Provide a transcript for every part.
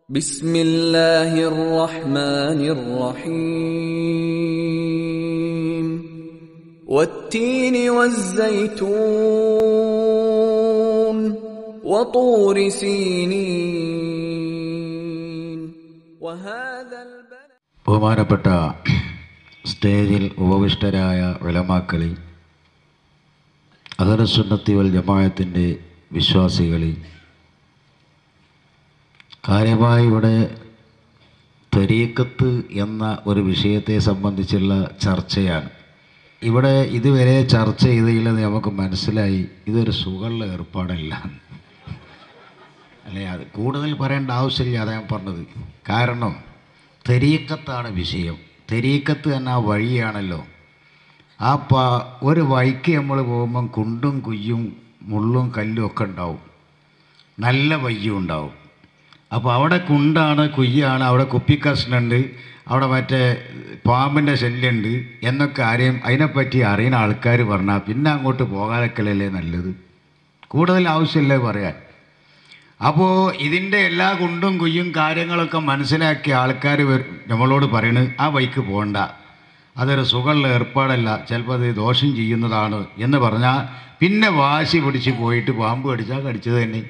بسم الله الرحمن الرحيم والتين والزيتون وطور سينين وهذا البلد ബഹുമാനപ്പെട്ട സ്റ്റേജിൽ ഉപവിഷ്ടരായ വിലമാക്കളി അഹരസുന്നത്തി വൽ ജമായത്തിൻ്റെ വിശ്വാസികളി കാര്യമായി ഇവിടെ തരീക്കത്ത് എന്ന ഒരു വിഷയത്തെ സംബന്ധിച്ചുള്ള ചർച്ചയാണ് ഇവിടെ ഇതുവരെ ചർച്ച ചെയ്തതിൽ നമുക്ക് മനസ്സിലായി ഇതൊരു സുഖമുള്ള ഏർപ്പാടല്ല അല്ലേ അത് കൂടുതൽ പറയേണ്ട ആവശ്യമില്ല അതാ ഞാൻ പറഞ്ഞത് കാരണം തെരീക്കത്താണ് വിഷയം തെരീക്കത്ത് എന്ന ആ വഴിയാണല്ലോ ആ പ ഒരു വഴിക്ക് നമ്മൾ പോകുമ്പം കുണ്ടും കുയ്യും മുള്ളും കല്ലും ഒക്കെ ഉണ്ടാവും നല്ല വയ്യും ഉണ്ടാവും അപ്പോൾ അവിടെ കുണ്ടാണ് കുയ്യാണ് അവിടെ കുപ്പിക്കഷ്ണുണ്ട് അവിടെ മറ്റേ പാമ്പിൻ്റെ ശല്യമുണ്ട് എന്നൊക്കെ ആരെയും അതിനെപ്പറ്റി അറിയുന്ന ആൾക്കാർ പറഞ്ഞാൽ പിന്നെ അങ്ങോട്ട് പോകാതൊക്കെയല്ലേ നല്ലത് കൂടുതൽ ആവശ്യമില്ലേ പറയാൻ അപ്പോൾ ഇതിൻ്റെ എല്ലാ കുണ്ടും കുയ്യും കാര്യങ്ങളൊക്കെ മനസ്സിലാക്കിയ ആൾക്കാർ നമ്മളോട് പറയണത് ആ ബൈക്ക് പോകണ്ട അതൊരു സുഖമുള്ള ഏർപ്പാടല്ല ചിലപ്പോൾ അത് ദോഷം ചെയ്യുന്നതാണ് എന്ന് പറഞ്ഞാൽ പിന്നെ വാശി പിടിച്ച് പോയിട്ട് പാമ്പ് കടിച്ചാൽ കടിച്ചത് തന്നെ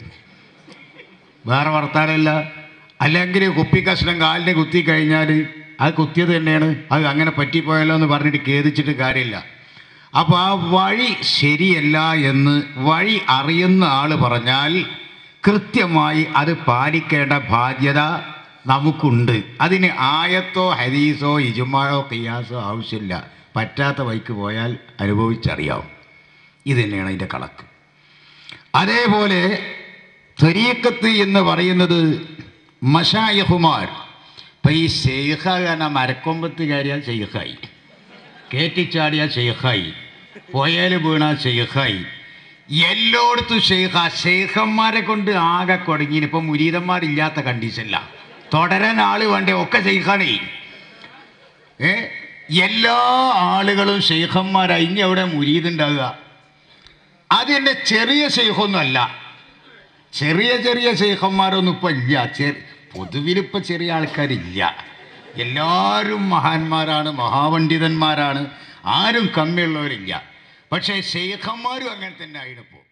വേറെ വർത്താനമില്ല അല്ലെങ്കിൽ കുപ്പി കഷ്ണം കാലിന് കുത്തി കഴിഞ്ഞാൽ അത് കുത്തിയത് തന്നെയാണ് അത് അങ്ങനെ പറ്റിപ്പോയല്ലോ എന്ന് പറഞ്ഞിട്ട് ഖേദിച്ചിട്ട് കാര്യമില്ല അപ്പോൾ ആ വഴി ശരിയല്ല എന്ന് വഴി അറിയുന്ന ആൾ പറഞ്ഞാൽ കൃത്യമായി അത് പാലിക്കേണ്ട ബാധ്യത നമുക്കുണ്ട് അതിന് ആയത്തോ ഹദീസോ ഇജുമായോ കിയാസോ ആവശ്യമില്ല പറ്റാത്ത വഴിക്ക് പോയാൽ അനുഭവിച്ചറിയാം ഇത് തന്നെയാണ് അതിൻ്റെ കണക്ക് അതേപോലെ ത്വരീക്കത്ത് എന്ന് പറയുന്നത് മഷായഹുമാർ ഇപ്പം ഈ ഷെയ്ഖ എന്ന മരക്കൊമ്പത്ത് കയറിയാൽ ഷെയ്ഖായി കയറ്റിച്ചാടിയാൽ ഷെയ്ഖായി പോയാൽ വീണാൽ ഷെയ്ഖായി എല്ലായിടത്തും ഷെയ്ഖ ഷെയ്ഖന്മാരെ കൊണ്ട് ആകെ കുടങ്ങി ഇപ്പം മുരീതന്മാരില്ലാത്ത കണ്ടീഷനില്ല തുടരാൻ ആൾ വേണ്ടേ ഒക്കെ ഷെയ്ഖാണേ ഏ എല്ലാ ആളുകളും ഷെയ്ഖന്മാരായി ഇനി അവിടെ മുരീതുണ്ടാകുക അതിൻ്റെ ചെറിയ ഷെയ്ഖൊന്നുമല്ല ചെറിയ ചെറിയ ഷെയ്ഖന്മാരൊന്നും ഇപ്പം ഇല്ല ചെ പൊതുവിലിപ്പോൾ ചെറിയ ആൾക്കാരില്ല എല്ലാവരും മഹാന്മാരാണ് മഹാപണ്ഡിതന്മാരാണ് ആരും കമ്മിയുള്ളവരില്ല പക്ഷേ ഷെയ്ഖന്മാരും അങ്ങനെ തന്നെ ആയിട്ടിപ്പോൾ